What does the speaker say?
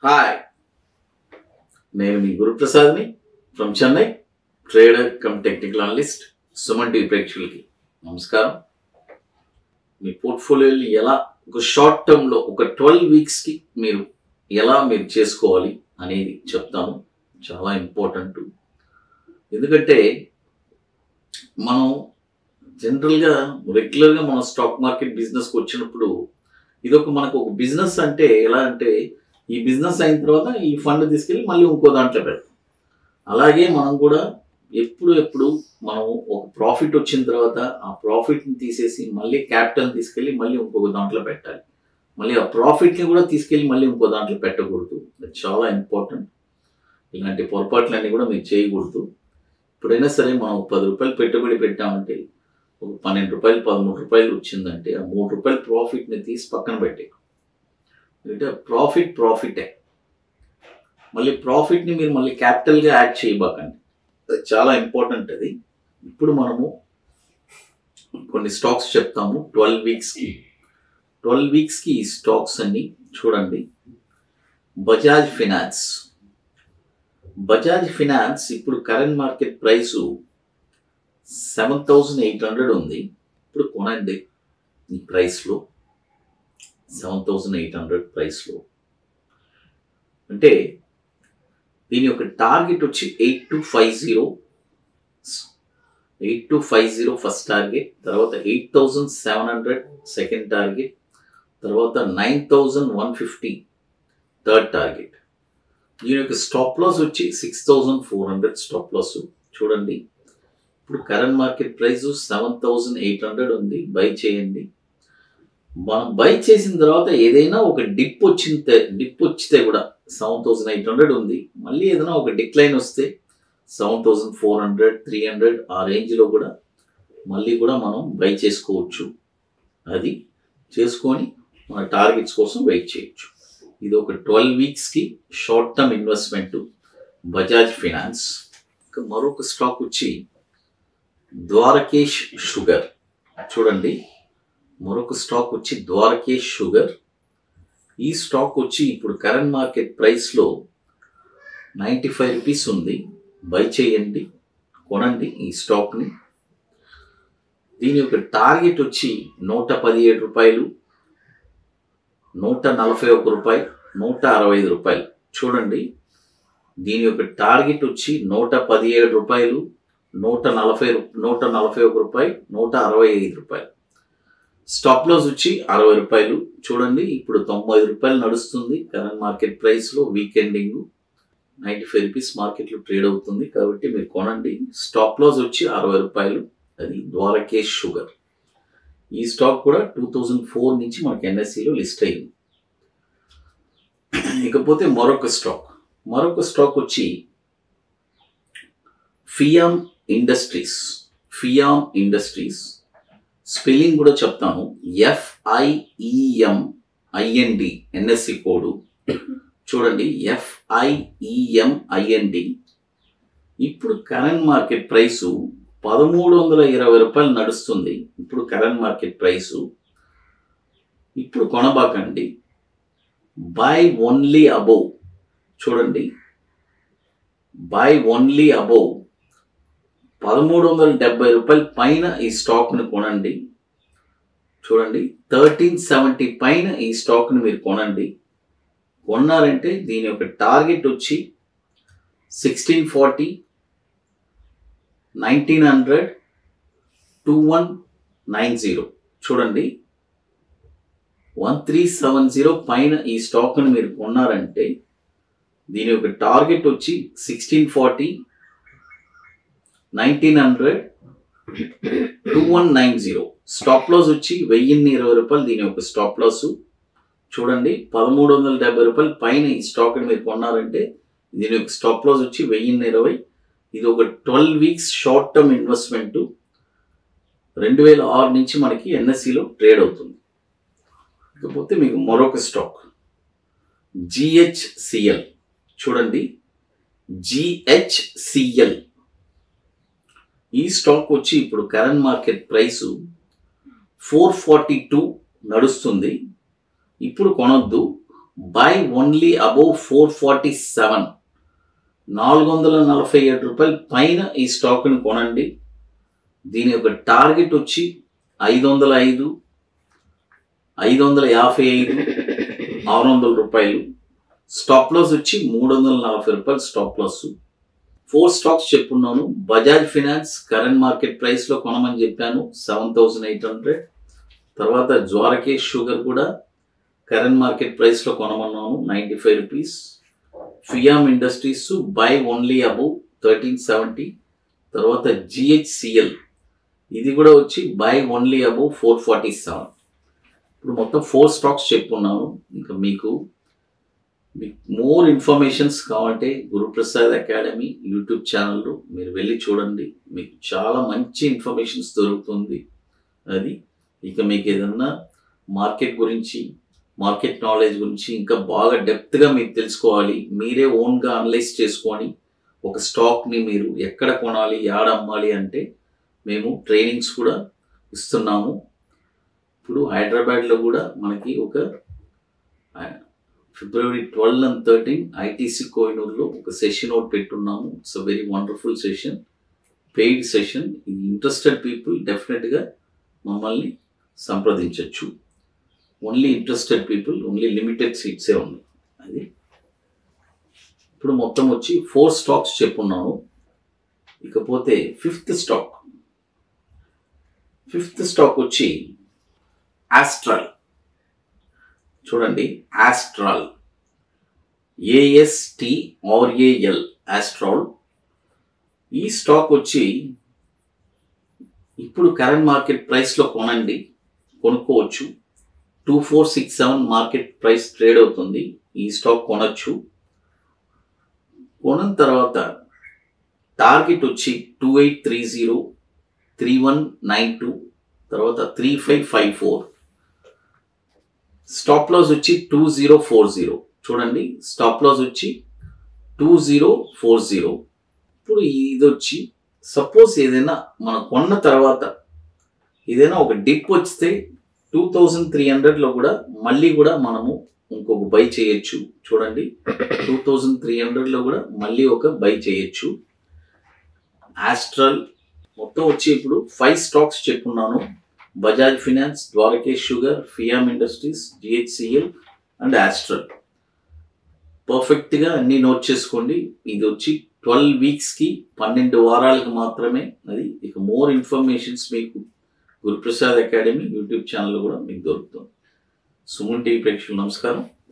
hi నేను మీ గురుప్రసాద్ని from Chennai trader cum technical analyst Suman TV ప్రేక్షకులకి నమస్కారం మీ పోర్ట్ఫోలియోని ఎలా ఒక షార్ట్ టర్మ్లో ఒక ట్వెల్వ్ వీక్స్కి మీరు ఎలా మీరు చేసుకోవాలి అనేది చెప్తాను చాలా ఇంపార్టెంట్ ఎందుకంటే మనం జనరల్గా రెగ్యులర్గా మనం స్టాక్ మార్కెట్ బిజినెస్కి వచ్చినప్పుడు ఇది ఒక మనకు ఒక బిజినెస్ అంటే ఎలా అంటే ఈ బిజినెస్ అయిన తర్వాత ఈ ఫండ్ తీసుకెళ్ళి మళ్ళీ ఇంకో దాంట్లో పెడతాం అలాగే మనం కూడా ఎప్పుడు ఎప్పుడు మనం ఒక ప్రాఫిట్ వచ్చిన తర్వాత ఆ ప్రాఫిట్ని తీసేసి మళ్ళీ క్యాపిటల్ తీసుకెళ్ళి మళ్ళీ ఇంకొక దాంట్లో పెట్టాలి మళ్ళీ ఆ ప్రాఫిట్ని కూడా తీసుకెళ్ళి మళ్ళీ ఇంకో దాంట్లో పెట్టకూడదు అది చాలా ఇంపార్టెంట్ ఇలాంటి పొరపాట్లన్నీ కూడా మీరు చేయకూడదు ఇప్పుడైనా సరే మనం ఒక పది రూపాయలు పెట్టుబడి పెట్టామంటే ఒక పన్నెండు రూపాయలు పదమూడు రూపాయలు వచ్చిందంటే ఆ మూడు రూపాయల ప్రాఫిట్ని తీసి పక్కన పెట్టే అంటే ప్రాఫిట్ ప్రాఫిటే మళ్ళీ ప్రాఫిట్ని మీరు మళ్ళీ క్యాపిటల్గా యాడ్ చేయబాకండి అది చాలా ఇంపార్టెంట్ అది ఇప్పుడు మనము కొన్ని స్టాక్స్ చెప్తాము ట్వెల్వ్ వీక్స్కి ట్వెల్వ్ వీక్స్కి ఈ స్టాక్స్ అన్ని చూడండి బజాజ్ ఫినాన్స్ బజాజ్ ఫినాన్స్ ఇప్పుడు current market price seven thousand eight hundred ఉంది ఇప్పుడు కొనండి ఈ ప్రైస్లో సెవెన్ థౌజండ్ ఎయిట్ హండ్రెడ్ ప్రైస్లో అంటే దీని యొక్క టార్గెట్ వచ్చి eight two five zero eight two five zero first target తర్వాత eight thousand seven hundred second target తర్వాత nine thousand one fifty third target దీని యొక్క స్టాప్ లాస్ వచ్చి six thousand four hundred stop loss చూడండి ఇప్పుడు current market price seven thousand eight hundred ఉంది buy చేయండి మనం బై చేసిన తర్వాత ఏదైనా ఒక డిప్ వచ్చిన డిప్ వచ్చితే కూడా సెవెన్ థౌసండ్ ఎయిట్ హండ్రెడ్ ఉంది మళ్ళీ ఏదైనా ఒక డిక్లైన్ వస్తే seven thousand four hundred three hundred ఆ రేంజ్లో కూడా మళ్ళీ కూడా మనం బై చేసుకోవచ్చు అది చేసుకొని మన టార్గెట్స్ కోసం వెయిట్ చేయొచ్చు ఇది ఒక ట్వెల్వ్ వీక్స్కి short term investment Bajaj finance ఇంకా మరొక స్టాక్ వచ్చి ద్వారకేష్ షుగర్ చూడండి మరొక స్టాక్ వచ్చి ద్వారకేష్ షుగర్ ఈ స్టాక్ వచ్చి ఇప్పుడు కరెంట్ మార్కెట్ ప్రైస్లో నైంటీ ఫైవ్ రూపీస్ ఉంది బై చేయండి కొనండి ఈ స్టాక్ని దీని యొక్క టార్గెట్ వచ్చి నూట పదిహేడు రూపాయలు నూట నలభై ఒక రూపాయి నూట అరవై ఐదు రూపాయలు చూడండి దీని యొక్క టార్గెట్ వచ్చి నూట పదిహేడు రూపాయలు నూట నలభై నూట నలభై ఒక రూపాయి నూట అరవై ఐదు రూపాయలు స్టాప్ లాస్ వచ్చి అరవై రూపాయలు చూడండి ఇప్పుడు తొంభై ఐదు రూపాయలు నడుస్తుంది కరెంట్ మార్కెట్ ప్రైస్లో వీకెండింగ్ నైంటీ ఫైవ్ రూపీస్ మార్కెట్లో ట్రేడ్ అవుతుంది కాబట్టి మీరు కొనండి స్టాప్ లాస్ వచ్చి అరవై రూపాయలు అది ద్వారకేష్ షుగర్ ఈ స్టాక్ కూడా టూ థౌజండ్ ఫోర్ నుంచి మనకి ఎన్ఎస్సిలో లిస్ట్ అయింది ఇకపోతే మరొక స్టాక్ మరొక స్టాక్ వచ్చి Fiem industries Fiem industries spelling కూడా చెప్తాను ఎఫ్ఐఈఎం ఐఎన్డి ఎన్ఎస్సి కోడ్ చూడండి ఎఫ్ఐఈఎం ఐఎన్డి ఇప్పుడు కరెంట్ మార్కెట్ ప్రైసు పదమూడు వందల ఇరవై రూపాయలు నడుస్తుంది ఇప్పుడు కరెంట్ మార్కెట్ ప్రైసు ఇప్పుడు కొనబాకండి బై ఓన్లీ అబోవ్ చూడండి బై ఓన్లీ అబోవ్ పదమూడు వందల డెబ్బై రూపాయల పైన ఈ స్టాక్ని కొనండి చూడండి థర్టీన్ సెవెంటీ పైన ఈ స్టాక్ని మీరు కొనండి కొన్నారంటే దీని యొక్క టార్గెట్ వచ్చి sixteen forty nineteen hundred two one nine zero చూడండి వన్ త్రీ సెవెన్ జీరో పైన ఈ స్టాక్ని మీరు కొన్నారంటే దీని యొక్క టార్గెట్ వచ్చి sixteen forty nineteen hundred two one nine zero stop loss వచ్చి వెయ్యిన్ని ఇరవై రూపాయలు దీని యొక్క స్టాప్ లాస్ చూడండి పదమూడు వందల డెబ్బై రూపాయలు పైన ఈ స్టాక్ని మీరు కొన్నారంటే దీని యొక్క స్టాప్ లాస్ వచ్చి వెయ్యిన్ని ఇరవై ఇది ఒక twelve weeks short term investment రెండు వేల ఆరు నుంచి మనకి ఎన్ఎస్సిలో ట్రేడ్ అవుతుంది ఇకపోతే మీకు మరొక స్టాక్ జిహెచ్సిఎల్ చూడండి జిహెచ్సిఎల్ ఈ స్టాక్ వచ్చి ఇప్పుడు current market price four forty two నడుస్తుంది ఇప్పుడు కొనొద్దు buy only above four forty seven నాలుగు వందల నలభై ఏడు రూపాయల పైన ఈ స్టాక్ని కొనండి దీని యొక్క టార్గెట్ వచ్చి ఐదు వందల ఐదు ఐదు వందల యాభై ఐదు ఆరు వందల రూపాయలు స్టాప్ లాస్ వచ్చి మూడు వందల నలభై రూపాయలు స్టాప్ లాస్ ఫోర్ స్టాక్స్ చెప్పున్నాను బజాజ్ ఫినాన్స్ కరెంట్ మార్కెట్ ప్రైస్లో కొనమని చెప్పాను సెవెన్ థౌజండ్ ఎయిట్ హండ్రెడ్ తర్వాత జ్వారకేష్ షుగర్ కూడా కరెంట్ మార్కెట్ ప్రైస్లో కొనమన్నాను ninety five rupees Fiem industries buy only above thirteen seventy తర్వాత జిహెచ్సిఎల్ ఇది కూడా వచ్చి buy only above four forty seven ఇప్పుడు మొత్తం ఫోర్ స్టాక్స్ చెప్పున్నాను ఇంకా మీకు మీకు మోర్ ఇన్ఫర్మేషన్స్ కావాలంటే గురుప్రసాద్ అకాడమీ యూట్యూబ్ ఛానల్లో మీరు వెళ్ళి చూడండి మీకు చాలా మంచి ఇన్ఫర్మేషన్స్ దొరుకుతుంది అది ఇక మీకు ఏదన్నా మార్కెట్ గురించి మార్కెట్ నాలెడ్జ్ గురించి ఇంకా బాగా డెప్త్గా మీరు తెలుసుకోవాలి మీరే ఓన్గా అనలైజ్ చేసుకొని ఒక స్టాక్ని మీరు ఎక్కడ కొనాలి యాడ అమ్మాలి అంటే మేము ట్రైనింగ్స్ కూడా ఇస్తున్నాము ఇప్పుడు హైదరాబాద్లో కూడా మనకి ఒక ఫిబ్రవరి ట్వెల్వ్ అండ్ థర్టీన్ ఐటీసీ కోహినూర్లో ఒక సెషన్ అవుట్ పెట్టున్నాము it's a very wonderful session paid session ఇది ఇంట్రెస్టెడ్ పీపుల్ డెఫినెట్గా మమ్మల్ని సంప్రదించవచ్చు only interested people only limited సీట్సే ఉన్నాయి అది ఇప్పుడు మొత్తం వచ్చి ఫోర్ స్టాక్స్ చెప్పున్నాను ఇకపోతే ఫిఫ్త్ స్టాక్ ఫిఫ్త్ స్టాక్ వచ్చి ఆస్ట్రల్ చూడండి ఆస్ట్రాల్ ఏఎస్టి ఆర్ఏఎల్ ఆస్ట్రాల్ ఈ స్టాక్ వచ్చి ఇప్పుడు కరెంట్ మార్కెట్ ప్రైస్లో కొనండి కొనుక్కోవచ్చు two four six seven market price trade అవుతుంది ఈ స్టాక్ కొనచ్చు కొన్న తర్వాత టార్గెట్ వచ్చి two eight three zero three one nine two తర్వాత three five five four stop loss వచ్చి టూ జీరో ఫోర్ జీరో చూడండి స్టాప్ లాస్ వచ్చి టూ జీరో ఫోర్ జీరో ఇప్పుడు ఇది వచ్చి సపోజ్ ఏదైనా మనం కొన్న తర్వాత ఏదైనా ఒక డిప్ వస్తే టూ థౌజండ్ త్రీ హండ్రెడ్లో కూడా మళ్ళీ కూడా మనము ఇంకొక బై చేయొచ్చు చూడండి టూ థౌజండ్ త్రీ హండ్రెడ్లో కూడా మళ్ళీ ఒక బై చేయొచ్చు ఆస్ట్రల్ మొత్తం వచ్చి ఇప్పుడు ఫైవ్ స్టాక్స్ చెప్పున్నాను Bajaj finance Dwarikesh sugar Fiem industries GHCL and Astral పర్ఫెక్ట్గా అన్ని నోట్ చేసుకోండి ఇది వచ్చి ట్వెల్వ్ వీక్స్కి పన్నెండు వారాలకు మాత్రమే అది ఇక మోర్ ఇన్ఫర్మేషన్స్ మీకు గురుప్రసాద్ అకాడమీ యూట్యూబ్ ఛానల్ కూడా మీకు దొరుకుతుంది సుమన్ టీవీ ప్రేక్షకులు నమస్కారం